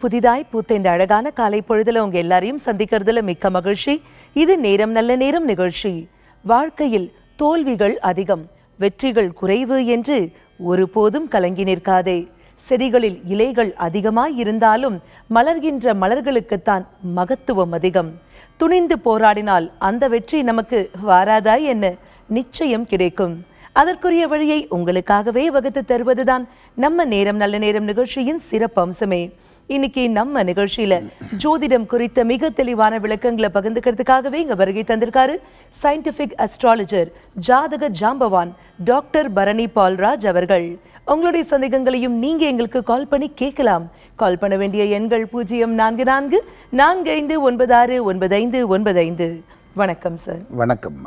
புதிதாய் பூத்த இந்த அழகான காலை பொழுதுல உங்க எல்லாரையும் சந்திக்கிறதுல மிக்க மகிழ்ச்சி இது நேரம் நல்ல நேரம் நிகழ்ச்சி வாழ்க்கையில் தோல்விகள் அதிகம் வெற்றிகள் குறைவு என்று ஒருபோதும் கலங்கி நிற்காதே செடிகளில் இலைகள் அதிகமாய் இருந்தாலும் மலர்கின்ற மலர்களுக்குத்தான் மகத்துவம் அதிகம் துணிந்து போராடினால் அந்த வெற்றி நமக்கு வாராதா என்ன நிச்சயம் கிடைக்கும் அதற்குரிய வழியை உங்களுக்காகவே வகுத்து தருவதுதான் நம்ம நேரம் நல்ல நேரம் நிகழ்ச்சியின் சிறப்பு அம்சமே இன்னைக்கு நம்ம நிகழ்ச்சியில ஜோதிடம் குறித்த மிக தெளிவான விளக்கங்களை பகிர்ந்துக்கிறதுக்காகவே இங்க வருகை தந்திருக்காரு சயின்டிபிக் அஸ்ட்ராலஜர் ஜாதக ஜாம்பவான் டாக்டர் பரணி பால்ராஜ் அவர்கள் உங்களுடைய சந்தேகங்களையும் நீங்க எங்களுக்கு கால் பண்ணி கேட்கலாம் கால் பண்ண வேண்டிய எண்கள் பூஜ்ஜியம் நான்கு நான்கு நான்கு ஐந்து ஒன்பது ஆறு ஒன்பது ஐந்து ஒன்பது ஐந்து வணக்கம் சார் வணக்கம்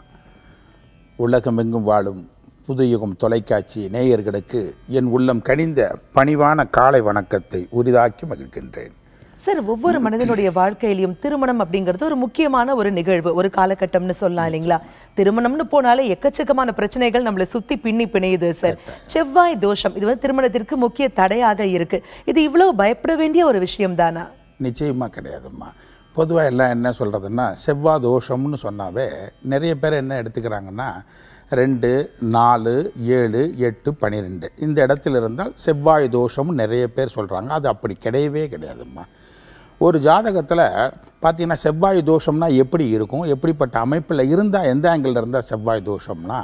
உலகமெங்கும் வாழும் புதுயுகம் தொலைக்காட்சி நேயர்களுக்கு என் உள்ளம் கனிந்த பணிவான காலை வணக்கத்தை உரிதாக்கி மகிழ்கின்றேன் சார் ஒவ்வொரு மனிதனுடைய வாழ்க்கையிலும் திருமணம் அப்படிங்கிறது ஒரு முக்கியமான ஒரு நிகழ்வு ஒரு காலகட்டம்னு சொல்லலாம் இல்லைங்களா திருமணம்னு போனாலே எக்கச்சக்கமான பிரச்சனைகள் நம்மளை சுத்தி பின்னி பிணையுது சார் செவ்வாய் தோஷம் இது வந்து திருமணத்திற்கு முக்கிய தடையாக இருக்கு இது இவ்வளவு பயப்பட வேண்டிய ஒரு விஷயம் தானா நிச்சயமாக கிடையாதும்மா பொதுவாக எல்லாம் என்ன சொல்கிறதுன்னா செவ்வாய் தோஷம்னு சொன்னாவே நிறைய பேர் என்ன எடுத்துக்கிறாங்கன்னா ரெண்டு நாலு ஏழு எட்டு பன்னிரெண்டு இந்த இடத்துல இருந்தால் செவ்வாய் தோஷம்னு நிறைய பேர் சொல்கிறாங்க அது அப்படி கிடையவே கிடையாதும்மா ஒரு ஜாதகத்தில் பார்த்தீங்கன்னா செவ்வாய் தோஷம்னா எப்படி இருக்கும் எப்படிப்பட்ட அமைப்பில் இருந்தால் எந்த ஆங்கிள் இருந்தால் செவ்வாய் தோஷம்னா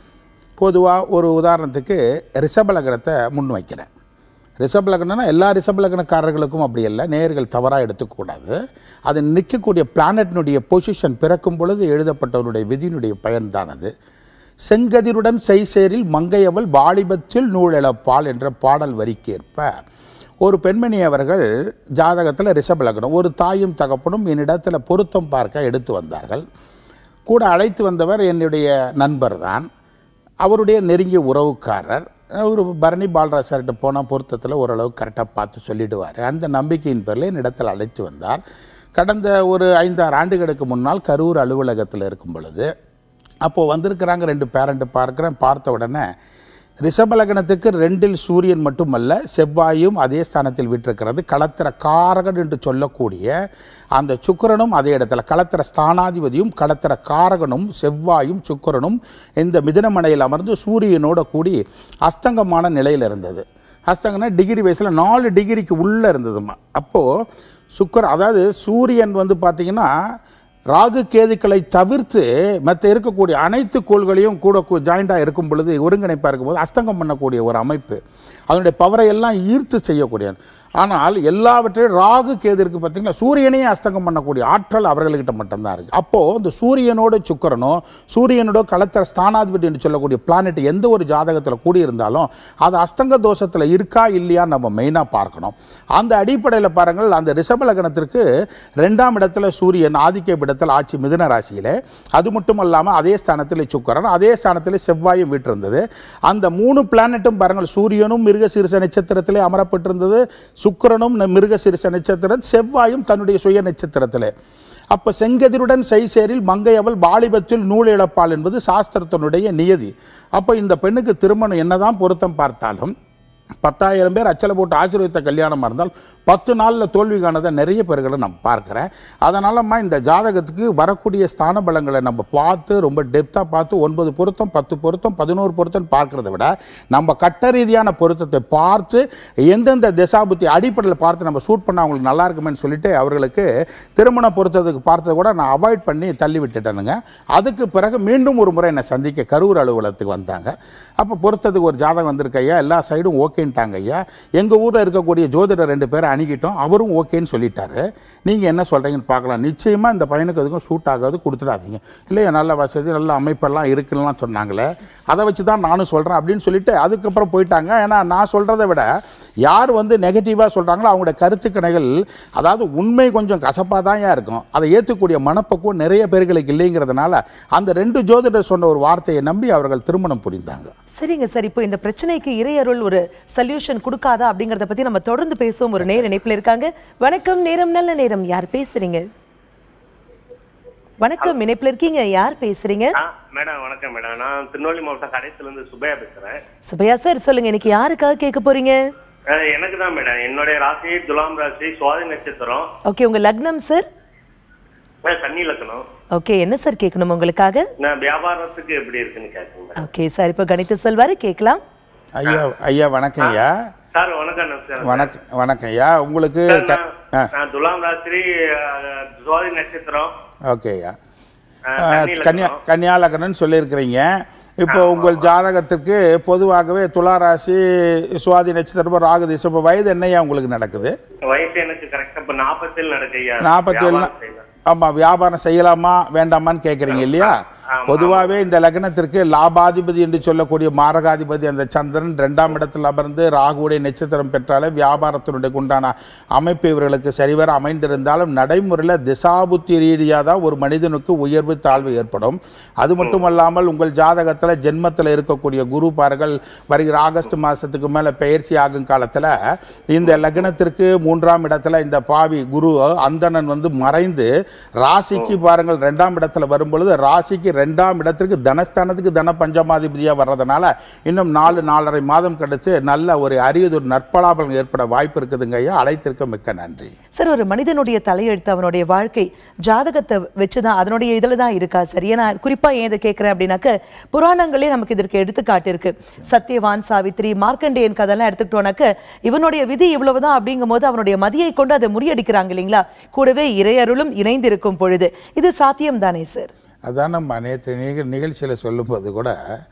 பொதுவாக ஒரு உதாரணத்துக்கு ரிஷபலகணத்தை முன் வைக்கிறேன் ரிஷபலகணம்னா எல்லா ரிஷபலகணக்காரர்களுக்கும் அப்படி இல்லை நேர்கள் தவறாக எடுத்துக்கூடாது அது நிற்கக்கூடிய பிளானட்டினுடைய பொசிஷன் பிறக்கும் பொழுது எழுதப்பட்டவனுடைய விதியினுடைய பயன்தான் அது செங்கதிருடன் செய்சேரில் மங்கையவள் வாலிபத்தில் நூலிழப்பாள் என்ற பாடல் வரிக்கேற்ப ஒரு பெண்மணி அவர்கள் ஜாதகத்தில் ரிஷபலகணம் ஒரு தாயும் தகப்பனும் என்னிடத்தில் பொருத்தம் பார்க்க எடுத்து வந்தார்கள் கூட அழைத்து வந்தவர் என்னுடைய நண்பர் தான் அவருடைய நெருங்கிய உறவுக்காரர் ஒரு பரணி பாலராஜ் சார்கிட்ட போனால் பொருத்தத்தில் ஓரளவு கரெக்டாக பார்த்து சொல்லிடுவார் அந்த நம்பிக்கையின் பேரில் என்னிடத்தில் அழைத்து வந்தார் கடந்த ஒரு ஐந்தாறு ஆண்டுகளுக்கு முன்னால் கரூர் அலுவலகத்தில் இருக்கும் பொழுது அப்போது வந்திருக்கிறாங்க ரெண்டு பேரண்ட்டு பார்க்குறேன் பார்த்த உடனே ரிஷபலகணத்துக்கு ரெண்டில் சூரியன் மட்டுமல்ல செவ்வாயும் அதே ஸ்தானத்தில் விட்டிருக்கிறது களத்திர காரகன் என்று சொல்லக்கூடிய அந்த சுக்கிரனும் அதே இடத்துல களத்திர ஸ்தானாதிபதியும் களத்திர காரகனும் செவ்வாயும் சுக்கிரனும் இந்த மிதனமனையில் அமர்ந்து சூரியனோட கூடி அஸ்தங்கமான நிலையில் இருந்தது அஸ்தங்கனா டிகிரி வயசில் நாலு டிகிரிக்கு உள்ளே இருந்ததுமா அப்போது சுக்கர் அதாவது சூரியன் வந்து பார்த்திங்கன்னா ராகு கேதுக்களை தவிர்த்து மற்ற இருக்கக்கூடிய அனைத்து கோள்களையும் கூட ஜாயிண்டாக இருக்கும் பொழுது ஒருங்கிணைப்பாக இருக்கும்போது அஸ்தங்கம் பண்ணக்கூடிய ஒரு அமைப்பு அதனுடைய பவரை எல்லாம் ஈர்த்து செய்யக்கூடிய ஆனால் எல்லாவற்றையும் ராகு கேது இருக்குது பார்த்தீங்களா சூரியனையும் அஸ்தங்கம் பண்ணக்கூடிய ஆற்றல் அவர்கள்கிட்ட மட்டும்தான் இருக்குது அப்போது இந்த சூரியனோட சுக்கரனோ சூரியனோட களத்திர ஸ்தானாதிபதி என்று சொல்லக்கூடிய பிளானட் எந்த ஒரு ஜாதகத்தில் கூடியிருந்தாலும் அது அஸ்தங்க தோஷத்தில் இருக்கா இல்லையா நம்ம மெயினாக பார்க்கணும் அந்த அடிப்படையில் பாருங்கள் அந்த ரிஷபலகணத்திற்கு ரெண்டாம் இடத்துல சூரியன் ஆதிக்க இடத்தில் ஆட்சி மிதுன ராசியில் அது மட்டும் இல்லாமல் அதே ஸ்தானத்தில் சுக்கரன் அதே ஸ்தானத்தில் செவ்வாயும் விட்டிருந்தது அந்த மூணு பிளானட்டும் பாருங்கள் சூரியனும் மிருகசீரிச நட்சத்திரத்திலே அமரப்பட்டிருந்தது சுக்கிரனும் ந- மிருகசீரிச நட்சத்திரம் செவ்வாயும் தன்னுடைய சுய நட்சத்திரத்திலே அப்போ செங்கதிருடன் செய்சேரில் மங்கையவள் வாலிபத்தில் நூல் இழப்பாள் என்பது சாஸ்திரத்தினுடைய நியதி அப்போ இந்த பெண்ணுக்கு திருமணம் என்னதான் பொருத்தம் பார்த்தாலும் பத்தாயிரம் பேர் அச்சலை போட்டு ஆசீர்வதித்த கல்யாணமாக இருந்தால் பத்து நாளில் தோல்வி காணதை நிறைய பேர்களை நான் பார்க்குறேன் அதனாலம்மா இந்த ஜாதகத்துக்கு வரக்கூடிய ஸ்தான பலங்களை நம்ம பார்த்து ரொம்ப டெப்த்தாக பார்த்து ஒன்பது பொருத்தம் பத்து பொருத்தம் பதினோரு பொருத்தம் பார்க்கறத விட நம்ம கட்ட ரீதியான பொருத்தத்தை பார்த்து எந்தெந்த திசாபுத்தி அடிப்படையில் பார்த்து நம்ம ஷூட் பண்ணால் அவங்களுக்கு நல்லா இருக்குமேன்னு சொல்லிட்டு அவர்களுக்கு திருமண பொருத்தத்துக்கு பார்த்ததை கூட நான் அவாய்ட் பண்ணி தள்ளி விட்டுட்டேனுங்க அதுக்கு பிறகு மீண்டும் ஒரு முறை என்னை சந்திக்க கரூர் அலுவலகத்துக்கு வந்தாங்க அப்போ பொருத்தத்துக்கு ஒரு ஜாதகம் வந்திருக்கு ஐயா எல்லா சைடும் ஓகேன்ட்டாங்க ஐயா எங்கள் ஊரில் இருக்கக்கூடிய ஜோதிடர் ரெண்டு பேரை அணுகிட்டோம் அவரும் ஓகேன்னு சொல்லிட்டாரு நீங்கள் என்ன சொல்கிறீங்கன்னு பார்க்கலாம் நிச்சயமாக இந்த பையனுக்கு எதுக்கும் சூட் ஆகாது கொடுத்துடாதீங்க இல்லையா நல்ல வசதி நல்ல அமைப்பெல்லாம் இருக்குன்னுலாம் சொன்னாங்களே அதை வச்சு தான் நானும் சொல்கிறேன் அப்படின்னு சொல்லிட்டு அதுக்கப்புறம் போயிட்டாங்க ஏன்னா நான் சொல்கிறத விட யார் வந்து நெகட்டிவாக சொல்கிறாங்களோ அவங்களுடைய கருத்துக்கணைகள் அதாவது உண்மை கொஞ்சம் கசப்பாக தான் இருக்கும் அதை ஏற்றுக்கூடிய மனப்பக்குவம் நிறைய பேர்களுக்கு இல்லைங்கிறதுனால அந்த ரெண்டு ஜோதிடர் சொன்ன ஒரு வார்த்தையை நம்பி அவர்கள் திருமணம் புரிந்தாங்க சரிங்க சார் இப்போ இந்த பிரச்சனைக்கு இறையருள் ஒரு சொல்யூஷன் கொடுக்காதா அப்படிங்கறத பத்தி நம்ம தொடர்ந்து பேசுவோம் ஒரு நேர இணைப்புல இருக்காங்க வணக்கம் நேரம் நல்ல நேரம் யார் பேசுறீங்க வணக்கம் இணைப்புல இருக்கீங்க யார் பேசுறீங்க ஆ மேடம் வணக்கம் மேடம் நான் திருநெல்வேலி மாவட்டம் கடைசில இருந்து சுபையா பேசுறேன் சுபையா சார் சொல்லுங்க இன்னைக்கு யாருக்காக கேட்க போறீங்க அஹ் எனக்கு தான் மேடம் என்னுடைய ராசி துலாம் ராசி சுவாதி நட்சத்திரம் ஓகே உங்க லக்னம் சார் அஹ் கன்னி லக்கணம் ஓகே என்ன சார் கேட்கணும் உங்களுக்காக நான் வியாபாரத்துக்கு எப்படி இருக்குன்னு கேட்குங்க மேடம் ஓகே சார் இப்போ கணித்து சொல்வாரு கேட்கலாம் ஐயா ஐயா வணக்கம் ஐயா சார் வணக்கம் நமஸ்காரம் வணக்கம் வணக்கம் ஐயா உங்களுக்கு சார், க- ஆ நான் நான் துலாம் ராசி அஹ், சுவாதி நட்சத்திரம் ஓகே ஐயா அஹ், ஆ, கன்னி கன்னியா லக்கணம் கன்னியா லக்னம்னு சொல்லியிருக்கிறீங்க இப்போ உங்கள் ஜாதகத்துக்கு பொதுவாகவே துளாராசி சுவாதி நட்சத்திரம் ராகு திசை இப்போ வயது என்னையா உங்களுக்கு நடக்குது வயசு எனக்கு கரெக்டா இப்ப நாற்பத்தேழு நடக்கையா நாற்பத்தேழு ஆமாம் வியாபாரம் செய்யலாமா வேண்டாமான்னு கேட்குறீங்க இல்லையா பொதுவாகவே இந்த லக்னத்திற்கு லாபாதிபதி என்று சொல்லக்கூடிய மாரகாதிபதி அந்த சந்திரன் ரெண்டாம் இடத்தில் அமர்ந்து ராகுடைய நட்சத்திரம் பெற்றாலே வியாபாரத்தினுடைய உண்டான அமைப்பு இவர்களுக்கு சரிவர அமைந்திருந்தாலும் நடைமுறையில் திசாபுத்தி ரீதியாக தான் ஒரு மனிதனுக்கு உயர்வு தாழ்வு ஏற்படும் அது மட்டுமல்லாமல் உங்கள் ஜாதகத்தில் ஜென்மத்தில் இருக்கக்கூடிய குரு பார்கள் வருகிற ஆகஸ்ட் மாதத்துக்கு மேலே பெயர்ச்சி ஆகும் காலத்தில் இந்த லக்னத்திற்கு மூன்றாம் இடத்துல இந்த பாவி குரு அந்தணன் வந்து மறைந்து ராசிக்கு பாருங்கள் ரெண்டாம் இடத்துல வரும்பொழுது ராசிக்கு ரெண்டாம் இடத்திற்கு தனஸ்தானத்துக்கு தன பஞ்சமாதிபதியாக வர்றதுனால இன்னும் நாலு நாலரை மாதம் கழிச்சு நல்ல ஒரு அரியதொரு நற்பலாபலம் ஏற்பட வாய்ப்பு இருக்குதுங்க ஐயா அழைத்திருக்க மிக்க நன்றி சார் ஒரு மனிதனுடைய தலையெழுத்து அவனுடைய வாழ்க்கை ஜாதகத்தை வச்சுதான் அதனுடைய இதுல தான் இருக்கா சார் ஏன்னா குறிப்பா ஏன் இதை கேட்கிறேன் அப்படின்னாக்க புராணங்களே நமக்கு இதற்கு எடுத்துக்காட்டு இருக்கு சத்யவான் சாவித்ரி மார்க்கண்டேயன் கதெல்லாம் எடுத்துக்கிட்டோம்னாக்க இவனுடைய விதி இவ்வளவுதான் அப்படிங்கும் போது அவனுடைய மதியை கொண்டு அதை முறியடிக்கிறாங்க இல்லைங்களா கூடவே இறையருளும் இணைந்திருக்கும் பொழுது இது சாத்தியம் தானே சார் அதான் நம்ம நேற்று நிக நிகழ்ச்சியில் சொல்லும்போது கூட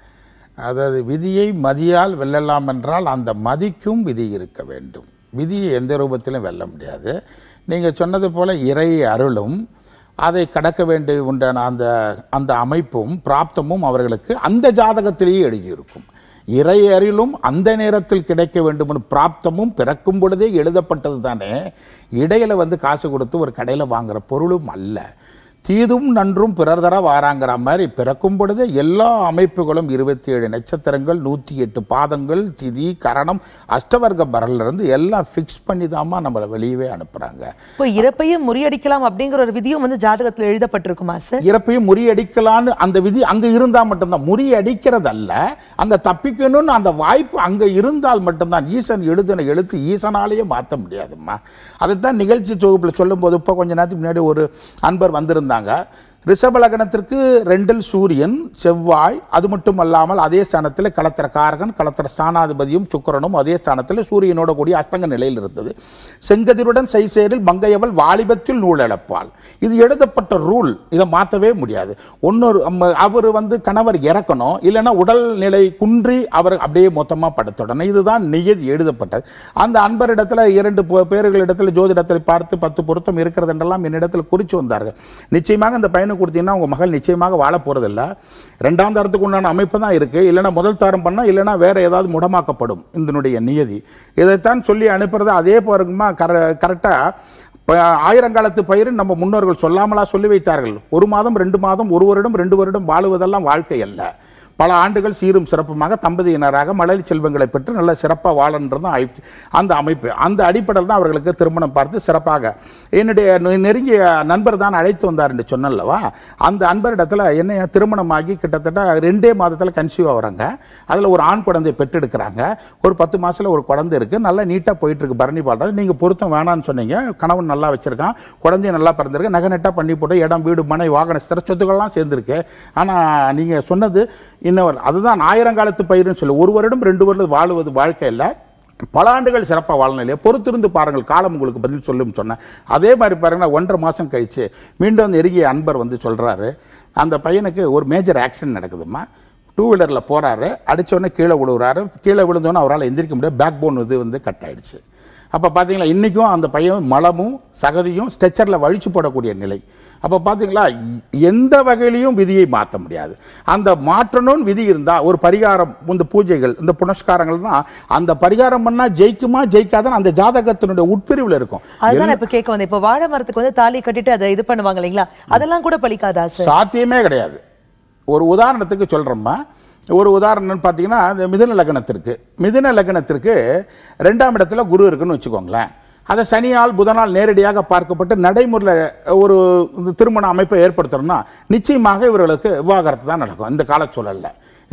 அதாவது விதியை மதியால் வெல்லலாம் என்றால் அந்த மதிக்கும் விதி இருக்க வேண்டும் விதியை எந்த ரூபத்திலும் வெல்ல முடியாது நீங்கள் சொன்னது போல் இறை அருளும் அதை கடக்க வேண்டிய உண்டான அந்த அந்த அமைப்பும் பிராப்தமும் அவர்களுக்கு அந்த ஜாதகத்திலேயே எழுதியிருக்கும் இறை அருளும் அந்த நேரத்தில் கிடைக்க வேண்டும் பிராப்தமும் பிறக்கும் பொழுதே எழுதப்பட்டது தானே இடையில வந்து காசு கொடுத்து ஒரு கடையில் வாங்குற பொருளும் அல்ல தீதும் நன்றும் பிறர் தர வாராங்கிற மாதிரி பிறக்கும் பொழுது எல்லா அமைப்புகளும் இருபத்தி ஏழு நட்சத்திரங்கள் நூற்றி எட்டு பாதங்கள் திதி கரணம் அஷ்டவர்க்க பரலிருந்து எல்லாம் ஃபிக்ஸ் பண்ணி தாம்மா நம்மளை வெளியவே அனுப்புகிறாங்க இப்போ இறப்பையும் முறியடிக்கலாம் அப்படிங்கிற ஒரு விதியும் வந்து ஜாதகத்துல எழுதப்பட்டிருக்குமா சார் இறப்பையும் முறியடிக்கலான்னு அந்த விதி அங்கே இருந்தால் மட்டும்தான் முறியடிக்கிறதல்ல அங்கே தப்பிக்கணும்னு அந்த வாய்ப்பு அங்கே இருந்தால் மட்டும்தான் ஈசன் எழுதின எழுத்து ஈசனாலேயே மாற்ற முடியாதும்மா அதைத்தான் நிகழ்ச்சி தொகுப்பில் சொல்லும்போது இப்போ கொஞ்ச நேரத்துக்கு முன்னாடி ஒரு அன்பர் வந்திருந்தாங்க ரிஷப லக்னத்திற்கு ரெண்டில் சூரியன் செவ்வாய் அது மட்டும் அல்லாமல் அதே ஸ்தானத்தில் கலத்திர காரகன் கலத்திர ஸ்தானாதிபதியும் சுக்கிரனும் அதே ஸ்தானத்தில் சூரியனோட கூடிய அஸ்தங்க நிலையில் இருந்தது செங்கதிருடன் செய்சேரில் மங்கையவள் வாலிபத்தில் நூல் இழப்பாள் இது எழுதப்பட்ட ரூல் இதை மாற்றவே முடியாது ஒன்னொரு அவர் வந்து கணவர் இறக்கணும் இல்லைன்னா உடல் நிலை குன்றி அவர் அப்படியே மொத்தமாக படுத்துடணும் இதுதான் நியதி எழுதப்பட்டது அந்த அன்பரிடத்துல இரண்டு பே- பேர்களிடத்தில் ஜோதிடத்தில் பார்த்து பத்து பொருத்தம் இருக்கிறது என்றெல்லாம் என்னிடத்தில் குறித்து வந்தார்கள் நிச்சயமாக இந்த பையனை கொடுத்தீங்கன்னா உங்கள் மகள் நிச்சயமாக வாழ போகிறதில்ல ரெண்டாம் தரத்துக்கு உண்டான அமைப்பு தான் இருக்குது இல்லைன்னா முதல் தாரம் பண்ணால் இல்லைன்னா வேற ஏதாவது முடமாக்கப்படும் இதனுடைய நியதி இதைத்தான் சொல்லி அனுப்புறது அதே பாருங்கம்மா கர கரெக்டாக இப்போ ஆயிரங்காலத்து பயிர் நம்ம முன்னோர்கள் சொல்லாமலா சொல்லி வைத்தார்கள் ஒரு மாதம் ரெண்டு மாதம் ஒரு வருடம் ரெண்டு வருடம் வாழுவதெல்லாம் வாழ்க்கை அல்ல பல ஆண்டுகள் சீரும் சிறப்புமாக தம்பதியினராக மழலை செல்வங்களை பெற்று நல்ல சிறப்பாக வாழன்றது தான் ஐ- அந்த அமைப்பு அந்த அடிப்படையில் தான் அவர்களுக்கு திருமணம் பார்த்து சிறப்பாக என்னுடைய நெ- நெருங்கிய நண்பர் தான் அழைத்து வந்தார் என்று சொன்னல்லவா அந்த அன்பரிடத்தில் என்ன திருமணமாகி கிட்டத்தட்ட ரெண்டே மாதத்தில் கன்சீவ் ஆகுறாங்க அதில் ஒரு ஆண் குழந்தையை பெற்றெடுக்கிறாங்க ஒரு பத்து மாசத்துல ஒரு குழந்தை இருக்குது நல்லா நீட்டாக போயிட்டு இருக்கு பரணி பாடுறது நீங்கள் பொருத்தம் வேணான்னு சொன்னீங்க கணவன் நல்லா வச்சிருக்கான் குழந்தைய நல்லா பிறந்திருக்கு நகை நெட்டாக பண்ணி போட்டு இடம் வீடு மனை வாகன ஸ்திர சொத்துக்கள்லாம் சேர்ந்துருக்கு ஆனால் நீங்கள் சொன்னது இன்னவர் அதுதான் ஆயிரங்காலத்து பயிர்னு சொல்லி ஒரு வருடம் ரெண்டு வருடம் வாழுவது வாழ்க்கை இல்லை பல ஆண்டுகள் சிறப்பாக வாழணும் இல்லையா பொறுத்திருந்து பாருங்கள் காலம் உங்களுக்கு பதில் சொல்லும் சொன்னேன் அதே மாதிரி பாருங்கன்னா ஒன்றரை மாதம் கழிச்சு மீண்டும் அந்த நெருங்கிய அன்பர் வந்து சொல்கிறாரு அந்த பையனுக்கு ஒரு மேஜர் ஆக்சிடென்ட் நடக்குதும்மா டூ வீலரில் போகிறாரு உடனே கீழே விழுவுறாரு கீழே விழுந்தோன்னே அவரால் எந்திரிக்க முடியாது பேக் போன் இது வந்து கட் ஆயிடுச்சு அப்போ பார்த்தீங்களா இன்றைக்கும் அந்த பையன் மலமும் சகதியும் ஸ்ட்ரெச்சரில் வழிச்சு போடக்கூடிய நிலை அப்போ பார்த்தீங்களா எந்த வகையிலையும் விதியை மாற்ற முடியாது அந்த மாற்றணும்னு விதி இருந்தால் ஒரு பரிகாரம் இந்த பூஜைகள் இந்த புனஸ்காரங்கள் தான் அந்த பரிகாரம் பண்ணால் ஜெயிக்குமா ஜெயிக்காதான் அந்த ஜாதகத்தினுடைய உட்பிரிவில் இருக்கும் அதுதான் நான் இப்ப கேட்க வந்தேன் இப்போ வாழை மரத்துக்கு வந்து தாலி கட்டிட்டு அதை இது பண்ணுவாங்க இல்லைங்களா அதெல்லாம் கூட பலிக்காதா சார் சாத்தியமே கிடையாது ஒரு உதாரணத்துக்கு சொல்கிறோம்மா ஒரு உதாரணம்னு பார்த்தீங்கன்னா இந்த மிதுன லக்னத்திற்கு மிதுன லக்னத்திற்கு ரெண்டாம் இடத்துல குரு இருக்குன்னு வச்சுக்கோங்களேன் அதை சனியால் புதனால் நேரடியாக பார்க்கப்பட்டு நடைமுறையில் ஒரு இந்த திருமண அமைப்பை ஏற்படுத்தணும்னா நிச்சயமாக இவர்களுக்கு விவாகரத்து தான் நடக்கும் இந்த காலச்சூழலில்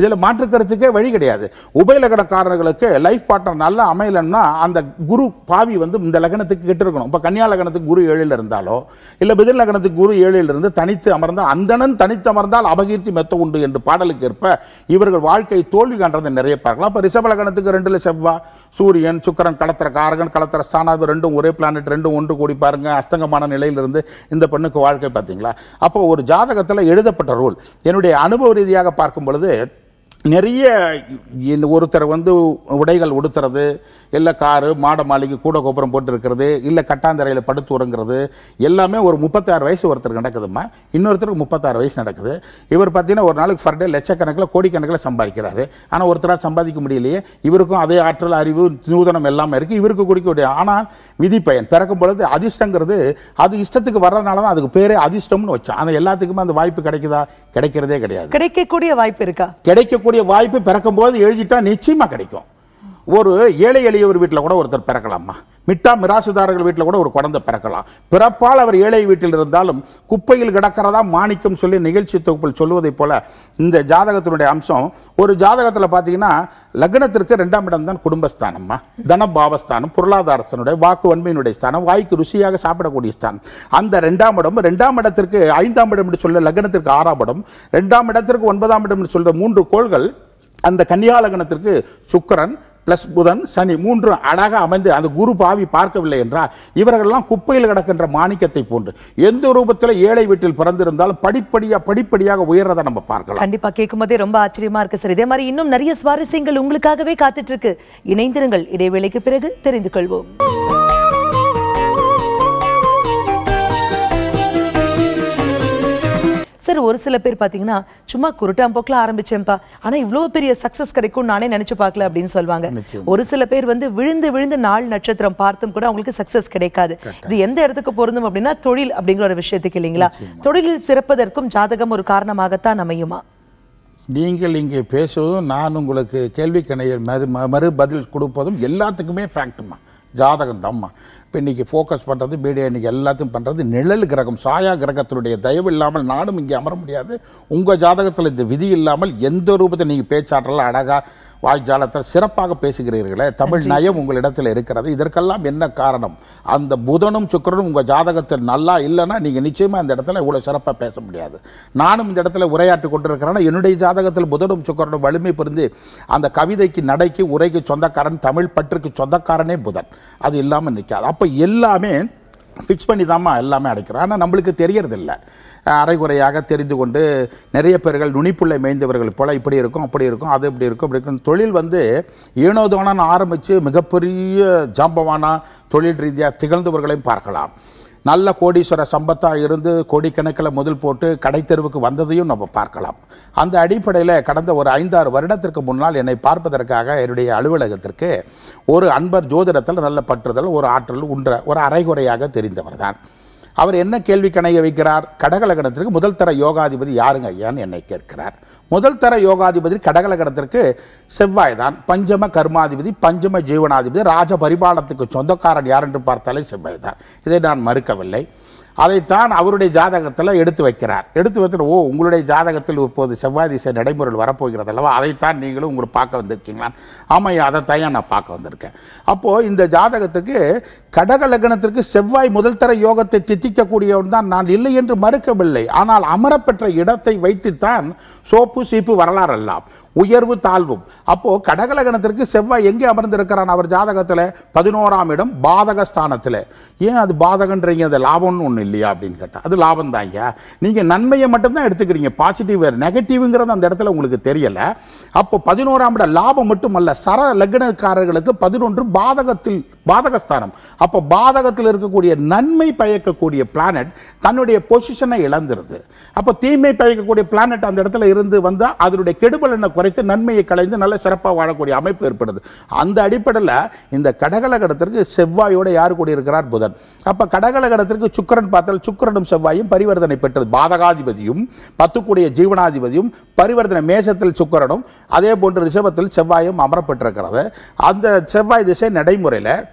இதில் மாற்றுக்கருத்துக்கே வழி கிடையாது உபயலகனக்காரர்களுக்கு லைஃப் பார்ட்னர் நல்லா அமையலன்னா அந்த குரு பாவி வந்து இந்த லக்னத்துக்கு கிட்ட இருக்கணும் இப்போ கன்னியா லக்னத்துக்கு குரு ஏழில் இருந்தாலோ இல்லை பிதிர் லக்னத்துக்கு குரு ஏழில் இருந்து தனித்து அமர்ந்தால் அந்தணன் தனித்து அமர்ந்தால் அபகீர்த்தி மெத்த உண்டு என்று பாடலுக்கு ஏற்ப இவர்கள் வாழ்க்கை தோல்வி காண்றதை நிறைய பார்க்கலாம் இப்போ ரிஷப லக்னத்துக்கு ரெண்டுல செவ்வாய் சூரியன் சுக்கிரன் களத்திர காரகன் களத்திர ஸ்தானாதிபதி ரெண்டும் ஒரே பிளானட் ரெண்டும் ஒன்று கூடி பாருங்க அஸ்தங்கமான நிலையிலிருந்து இந்த பெண்ணுக்கு வாழ்க்கை பார்த்தீங்களா அப்போ ஒரு ஜாதகத்தில் எழுதப்பட்ட ரூல் என்னுடைய அனுபவ ரீதியாக பார்க்கும் பொழுது நிறைய இந்த ஒருத்தர் வந்து உடைகள் உடுத்துறது இல்லை காரு மாட மாளிகை கூட கோபுரம் போட்டு இருக்கிறது இல்லை கட்டாந்தரையில் படுத்து உறங்குறது எல்லாமே ஒரு முப்பத்தாறு வயசு ஒருத்தருக்கு நடக்குதும்மா இன்னொருத்தருக்கு முப்பத்தாறு வயசு நடக்குது இவர் பார்த்தீங்கன்னா ஒரு நாளைக்கு ஃபர் டே லட்சக்கணக்கில் கோடிக்கணக்கில் சம்பாதிக்கிறாரு ஆனால் ஒருத்தராக சம்பாதிக்க முடியலையே இவருக்கும் அதே ஆற்றல் அறிவு நூதனம் எல்லாமே இருக்குது இவருக்கு குடிக்க முடியாது ஆனால் விதி பயன் பிறக்கும் பொழுது அதிர்ஷ்டங்கிறது அது இஷ்டத்துக்கு வர்றதுனால தான் அதுக்கு பேரே அதிர்ஷ்டம்னு வச்சான் ஆனால் எல்லாத்துக்குமே அந்த வாய்ப்பு கிடைக்குதா கிடைக்கிறதே கிடையாது கிடைக்கக்கூடிய வாய்ப்பு இருக்கா கிடைக்கக்கூடிய வாய்ப்பு பிறக்கும்போது எழுதிட்டா நிச்சயமா கிடைக்கும் ஒரு ஏழை எளியவர் வீட்டில் கூட ஒருத்தர் பிறக்கலாமா மிட்டா மிராசுதாரர்கள் வீட்டில் கூட ஒரு குழந்தை பிறக்கலாம் பிறப்பால் அவர் ஏழை வீட்டில் இருந்தாலும் குப்பையில் கிடக்கிறதா மாணிக்கம் சொல்லி நிகழ்ச்சி தொகுப்பில் சொல்லுவதைப் போல இந்த ஜாதகத்தினுடைய அம்சம் ஒரு ஜாதகத்தில் பார்த்தீங்கன்னா லக்னத்திற்கு ரெண்டாம் இடம் தான் குடும்பஸ்தானம்மா தனபாவஸ்தானம் பொருளாதாரத்தினுடைய வாக்கு வன்மையினுடைய ஸ்தானம் வாய்க்கு ருசியாக சாப்பிடக்கூடிய ஸ்தானம் அந்த ரெண்டாம் இடம் ரெண்டாம் இடத்திற்கு ஐந்தாம் இடம் என்று சொல்ல லக்னத்திற்கு ஆறாம் இடம் ரெண்டாம் இடத்திற்கு ஒன்பதாம் இடம் என்று சொல்ற மூன்று கோள்கள் அந்த கன்னியா லக்னத்திற்கு சுக்கிரன் பிளஸ் புதன் சனி மூன்று அழகாக அமைந்து அந்த குரு பாவி பார்க்கவில்லை என்றால் இவர்கள்லாம் குப்பையில் கிடக்கின்ற மாணிக்கத்தை போன்று எந்த ரூபத்தில் ஏழை வீட்டில் பிறந்திருந்தாலும் படிப்படியா படிப்படியாக உயர்றதை நம்ம பார்க்கலாம் கண்டிப்பா கேட்கும் போதே ரொம்ப ஆச்சரியமா இருக்கு சார் இதே மாதிரி இன்னும் நிறைய சுவாரஸ்யங்கள் உங்களுக்காகவே காத்துட்டு இருக்கு இணைந்திருங்கள் இடைவேளைக்கு பிறகு தெரிந்து கொள்வோம் சார் ஒரு சில பேர் பாத்தீங்கன்னா சும்மா குருட்டாம்போக்கில் ஆரம்பிச்சேன்ப்பா ஆனா இவ்வளவு பெரிய சக்சஸ் கிடைக்கும் நானே நினைச்சு பார்க்கல அப்படின்னு சொல்லுவாங்க நிச்சயம். ஒரு சில பேர் வந்து விழுந்து விழுந்து நாள் நட்சத்திரம் பார்த்தும் கூட அவங்களுக்கு சக்சஸ் கிடைக்காது இது எந்த இடத்துக்கு பொருந்தும் அப்படின்னா தொழில் அப்படிங்கிற ஒரு விஷயத்துக்கு இல்லைங்களா தொழிலில் சிறப்பதற்கும் ஜாதகம் ஒரு காரணமாகத்தான் அமையுமா நீங்கள் இங்கே பேசுவதும் நான் உங்களுக்கு கேள்வி கணைய மறு ம- மறு பதில் கொடுப்பதும் எல்லாத்துக்குமே ஃபேக்ட்டுமா ஜாதகம் தான்மா இப்போ இன்றைக்கி ஃபோக்கஸ் பண்ணுறது மீடியா இன்றைக்கி எல்லாத்தையும் பண்ணுறது நிழல் கிரகம் சாயா கிரகத்தினுடைய தயவு இல்லாமல் நானும் இங்கே அமர முடியாது உங்கள் ஜாதகத்தில் இந்த விதி இல்லாமல் எந்த ரூபத்தை நீங்கள் பேச்சாற்றலாம் அழகாக வாய்ஜாலத்தில் சிறப்பாக பேசுகிறீர்களே தமிழ் நயம் உங்களிடத்தில் இருக்கிறது இதற்கெல்லாம் என்ன காரணம் அந்த புதனும் சுக்கிரனும் உங்கள் ஜாதகத்தில் நல்லா இல்லைன்னா நீங்கள் நிச்சயமாக இந்த இடத்துல இவ்வளோ சிறப்பாக பேச முடியாது நானும் இந்த இடத்துல உரையாற்றி கொண்டிருக்கிறேன்னா என்னுடைய ஜாதகத்தில் புதனும் சுக்கிரனும் வலிமை புரிந்து அந்த கவிதைக்கு நடைக்கு உரைக்கு சொந்தக்காரன் தமிழ் பற்றுக்கு சொந்தக்காரனே புதன் அது இல்லாமல் நிற்காது அப்போ எல்லாமே ஃபிக்ஸ் பண்ணி தாம்மா எல்லாமே அடைக்கிறோம் ஆனால் நம்மளுக்கு தெரியறதில்ல அரைகுறையாக தெரிந்து கொண்டு நிறைய பேர்கள் நுனிப்புள்ளை மேய்ந்தவர்கள் போல இப்படி இருக்கும் அப்படி இருக்கும் அது இப்படி இருக்கும் இப்படி இருக்கும் தொழில் வந்து ஏனோதோனன்னு ஆரம்பித்து மிகப்பெரிய ஜாம்பவானா தொழில் ரீதியாக திகழ்ந்தவர்களையும் பார்க்கலாம் நல்ல கோடீஸ்வர சம்பத்தாக இருந்து கோடிக்கணக்கில் முதல் போட்டு கடை தெருவுக்கு வந்ததையும் நம்ம பார்க்கலாம் அந்த அடிப்படையில் கடந்த ஒரு ஐந்தாறு வருடத்திற்கு முன்னால் என்னை பார்ப்பதற்காக என்னுடைய அலுவலகத்திற்கு ஒரு அன்பர் ஜோதிடத்தில் நல்ல பற்றுதல் ஒரு ஆற்றல் உன்ற ஒரு அரைகுறையாக தெரிந்தவர் தான் அவர் என்ன கேள்வி கணைய வைக்கிறார் கடகலகணத்திற்கு முதல் தர யோகாதிபதி யாருங்க ஐயான்னு என்னை கேட்கிறார் முதல் தர யோகாதிபதி கடகலகணத்திற்கு செவ்வாய் தான் பஞ்சம கர்மாதிபதி பஞ்சம ஜீவனாதிபதி ராஜ பரிபாலத்துக்கு சொந்தக்காரன் யார் என்று பார்த்தாலே செவ்வாய் தான் இதை நான் மறுக்கவில்லை அதைத்தான் அவருடைய ஜாதகத்தில் எடுத்து வைக்கிறார் எடுத்து வைத்து ஓ உங்களுடைய ஜாதகத்தில் இப்போது செவ்வாய் திசை நடைமுறையில் வரப்போகிறது அல்லவா அதைத்தான் நீங்களும் உங்களுக்கு பார்க்க வந்திருக்கீங்களா ஆமாம் அதைத்தான் ஏன் நான் பார்க்க வந்திருக்கேன் அப்போது இந்த ஜாதகத்துக்கு கடக லக்னத்திற்கு செவ்வாய் முதல் தர யோகத்தை தித்திக்கக்கூடியவன் தான் நான் இல்லை என்று மறுக்கவில்லை ஆனால் அமரப்பெற்ற இடத்தை வைத்துத்தான் சோப்பு சீப்பு வரலாறு எல்லாம் உயர்வு தாழ்வும் அப்போ கடகலகணத்திற்கு செவ்வாய் எங்கே அமர்ந்திருக்கிறான் அவர் ஜாதகத்தில் பதினோராம் இடம் பாதக ஸ்தானத்தில் ஏன் அது பாதகன்றீங்க அது லாபம்னு ஒன்றும் இல்லையா அப்படின்னு கேட்டால் அது லாபம் தான் ஐயா நீங்கள் நன்மையை மட்டும்தான் எடுத்துக்கிறீங்க பாசிட்டிவ் வேறு நெகட்டிவ்ங்கிறது அந்த இடத்துல உங்களுக்கு தெரியலை அப்போ பதினோராம் இடம் லாபம் மட்டுமல்ல சர லக்னக்காரர்களுக்கு பதினொன்று பாதகத்தில் பாதகஸ்தானம் அப்போ பாதகத்தில் இருக்கக்கூடிய நன்மை பயக்கக்கூடிய பிளானட் தன்னுடைய பொசிஷனை இழந்துருது அப்போ தீமை பயக்கக்கூடிய பிளானட் அந்த இடத்துல இருந்து வந்தால் அதனுடைய கெடுபலனை குறைத்து நன்மையை கலைந்து நல்ல சிறப்பாக வாழக்கூடிய அமைப்பு ஏற்படுது அந்த அடிப்படையில் இந்த கடகலகடத்திற்கு செவ்வாயோட யார் கூடி இருக்கிறார் புதன் அப்போ கடகலகடத்திற்கு சுக்கிரன் பார்த்தால் சுக்கிரனும் செவ்வாயும் பரிவர்த்தனை பெற்றது பாதகாதிபதியும் பத்துக்குடைய ஜீவனாதிபதியும் பரிவர்த்தனை மேசத்தில் சுக்கிரனும் அதே போன்று ரிஷபத்தில் செவ்வாயும் அமரப்பட்டிருக்கிறது அந்த செவ்வாய் திசை நடைமுறையில்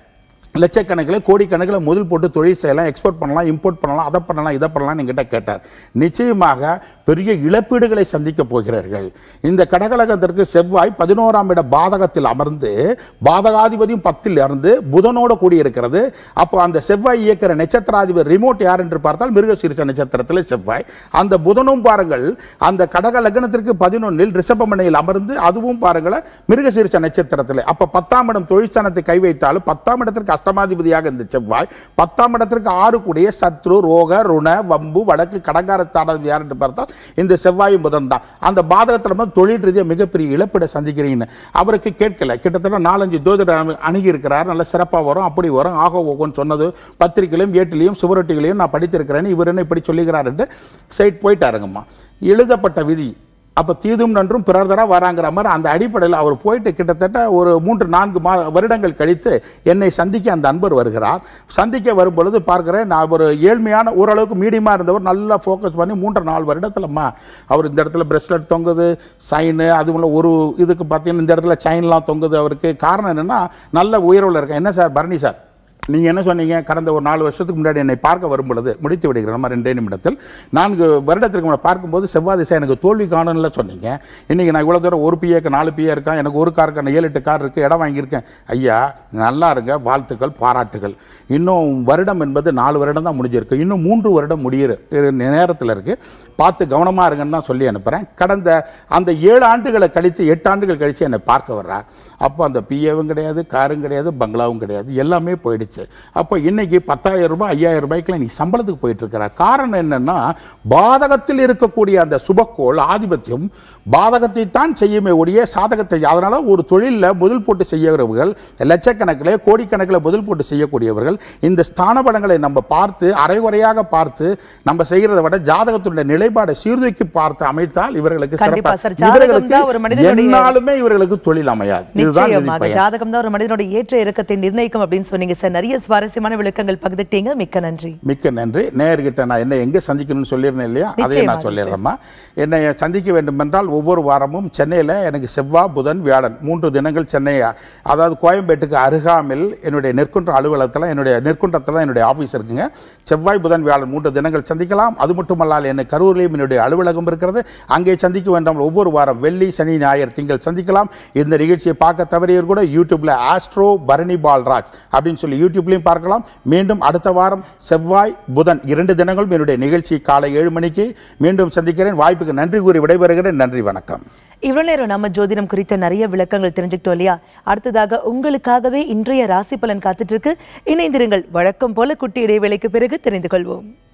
லட்சக்கணக்கில் கோடிக்கணக்கில் முதல் போட்டு தொழில் செய்யலாம் எக்ஸ்போர்ட் பண்ணலாம் இம்போர்ட் பண்ணலாம் அதை பண்ணலாம் இதை பண்ணலாம் என்கிட்ட கேட்டார் நிச்சயமாக பெரிய இழப்பீடுகளை சந்திக்க போகிறார்கள் இந்த கடகலகத்திற்கு செவ்வாய் பதினோராம் இட பாதகத்தில் அமர்ந்து பாதகாதிபதியும் பத்தில் இருந்து புதனோடு கூடியிருக்கிறது அப்போ அந்த செவ்வாய் இயக்கிற நட்சத்திராதிபதி ரிமோட் யார் என்று பார்த்தால் மிருகசீரிச நட்சத்திரத்தில் செவ்வாய் அந்த புதனும் பாருங்கள் அந்த கடக லக்னத்திற்கு பதினொன்னில் ரிஷபமனையில் அமர்ந்து அதுவும் பாருங்களேன் மிருகசீரிச நட்சத்திரத்தில் அப்போ பத்தாம் இடம் தொழிற்சானத்தை கை வைத்தாலும் பத்தாம் இடத்திற்கு அஷ்டமாதிபதியாக இந்த செவ்வாய் பத்தாம் இடத்திற்கு ஆறு கூடிய சத்ரு ரோக ருண வம்பு வடக்கு கடங்கார ஸ்தானம் யார் என்று பார்த்தால் இந்த செவ்வாயும் புதன் தான் அந்த பாதகத்தில் வந்து தொழில் ரீதியாக மிகப்பெரிய இழப்பீடை சந்திக்கிறீங்கன்னு அவருக்கு கேட்கல கிட்டத்தட்ட நாலஞ்சு ஜோதிட அணு- அணுகி இருக்கிறார் நல்ல சிறப்பாக வரும் அப்படி வரும் ஆக ஓகோன்னு சொன்னது பத்திரிகையிலும் ஏட்டிலையும் சுவரொட்டிகளையும் நான் படித்திருக்கிறேன்னு இவர் என்ன இப்படி சொல்லுகிறார் என்று சைட் போயிட்டாருங்கம்மா எழுதப்பட்ட விதி அப்போ தீதும் நன்றும் பிறர் தர வராங்கிற மாதிரி அந்த அடிப்படையில் அவர் போயிட்டு கிட்டத்தட்ட ஒரு மூன்று நான்கு மா வருடங்கள் கழித்து என்னை சந்திக்க அந்த அன்பர் வருகிறார் சந்திக்க வரும் பொழுது பார்க்கிறேன் நான் ஒரு ஏழ்மையான ஓரளவுக்கு மீடியமாக இருந்தவர் நல்லா ஃபோக்கஸ் பண்ணி மூன்று நாலு வருடத்துலம்மா அவர் இந்த இடத்துல பிரஸ்லெட் தொங்குது சைனு அதுவும் ஒரு இதுக்கு பார்த்தீங்கன்னா இந்த இடத்துல செயின்லாம் தொங்குது அவருக்கு காரணம் என்னென்னா நல்ல உயர்வில் இருக்கேன் என்ன சார் பரணி சார் நீங்கள் என்ன சொன்னீங்க கடந்த ஒரு நாலு வருஷத்துக்கு முன்னாடி என்னை பார்க்க வரும் பொழுது முடித்து விடுகிற நம்ம ரெண்டே நிமிடத்தில் நான்கு வருடத்திற்கு முன்னாடி பார்க்கும்போது செவ்வாய் திசை எனக்கு தோல்வி காணும்ல சொன்னீங்க இன்றைக்கி நான் இவ்வளோ தூரம் ஒரு பிஏக்கு நாலு பிஏ இருக்கேன் எனக்கு ஒரு கார் இருக்கான் ஏழு எட்டு கார் இருக்குது இடம் வாங்கியிருக்கேன் ஐயா நல்லா இருங்க வாழ்த்துக்கள் பாராட்டுகள் இன்னும் வருடம் என்பது நாலு வருடம் தான் முடிஞ்சிருக்கு இன்னும் மூன்று வருடம் முடியிற இரு நேரத்தில் இருக்குது பார்த்து கவனமாக இருங்கன்னு தான் சொல்லி அனுப்புகிறேன் கடந்த அந்த ஏழு ஆண்டுகளை கழித்து எட்டு ஆண்டுகள் கழித்து என்னை பார்க்க வர்றார் அப்போ அந்த பிஏவும் கிடையாது காரும் கிடையாது பங்களாவும் கிடையாது எல்லாமே போயிடுச்சு அப்போ இன்னைக்கு பத்தாயிரம் ரூபாய் ஐயாயிரம் ரூபாய்க்குலாம் நீ சம்பளத்துக்கு போயிட்டு இருக்கிற காரணம் என்னன்னா பாதகத்தில் இருக்கக்கூடிய அந்த சுபக்கோள் ஆதிபத்தியம் பாதகத்தை தான் செய்யுமே ஒழிய சாதகத்தை அதனால ஒரு தொழிலில் முதல் போட்டு செய்யறவர்கள் லட்சக்கணக்கில் கோடிக்கணக்கில் முதல் போட்டு செய்யக்கூடியவர்கள் இந்த ஸ்தான பலங்களை நம்ம பார்த்து அரைகுறையாக பார்த்து நம்ம செய்கிறத விட ஜாதகத்தினுடைய நிலைப்பாடை சீர்தூக்கி பார்த்து அமைத்தால் இவர்களுக்கு கண்டிப்பா சிறப்பா சார். ஜாதகம் தான் ஒரு இவர்களுக்கு மனிதனுடைய- எந்நாளுமே இவர்களுக்கு தொழில் அமையாது இதுதான் நிச்சயமாக விதிப்பயன். ஜாதகம் தான் ஒரு மனிதனுடைய ஏற்ற இறக்கத்தை நிர்ணயிக்கும் அப்படின்னு சொன்னீங்க சார் நிறைய சுவாரஸ்யமான விளக்கங்கள் பகிர்ந்துட்டீங்க மிக்க நன்றி மிக்க நன்றி நேர்கிட்ட நான் என்ன எங்கே சந்திக்கணும்னு சொல்லியிருந்தேன் இல்லையா அதையும் நிச்சயமாக நான் சொல்லிடுறேம்மா என்னை சந்திக்க வேண்டும் என்றால் ஒவ்வொரு வாரமும் சென்னையில் எனக்கு செவ்வாய் புதன் வியாழன் மூன்று தினங்கள் சென்னை அதாவது கோயம்பேட்டுக்கு அருகாமையில் என்னுடைய நெற்குன்ற அலுவலகத்தில் என்னுடைய நெற்குன்றத்தில் என்னுடைய ஆஃபீஸ் இருக்குங்க செவ்வாய் புதன் வியாழன் மூன்று தினங்கள் சந்திக்கலாம் அது மட்டுமல்லால் என்னை கரூரிலையும் என்னுடைய அலுவலகம் இருக்கிறது அங்கே சந்திக்க வேண்டாம் ஒவ்வொரு வாரம் வெள்ளி சனி ஞாயிறு திங்கள் சந்திக்கலாம் இந்த நிகழ்ச்சியை பார்க்க தவறியவர் கூட யூடியூப்ல ஆஸ்ட்ரோ பரணி பால்ராஜ் அப்படின்னு சொல்லி யூடியூப்லையும் பார்க்கலாம் மீண்டும் அடுத்த வாரம் செவ்வாய் புதன் இரண்டு தினங்களும் என்னுடைய நிகழ்ச்சி காலை ஏழு மணிக்கு மீண்டும் சந்திக்கிறேன் வாய்ப்புக்கு நன்றி கூறி விடைபெறுகிறேன் நன்றி வணக்கம் இவ்வளவு நேரம் நம்ம ஜோதிடம் குறித்த நிறைய விளக்கங்கள் தெரிஞ்சுக்கிட்டோம் இல்லையா அடுத்ததாக உங்களுக்காகவே இன்றைய ராசி பலன் காத்துட்டு இருக்கு இணைந்திருங்கள் வழக்கம் போல குட்டி இடைவேளைக்கு பிறகு தெரிந்து கொள்வோம்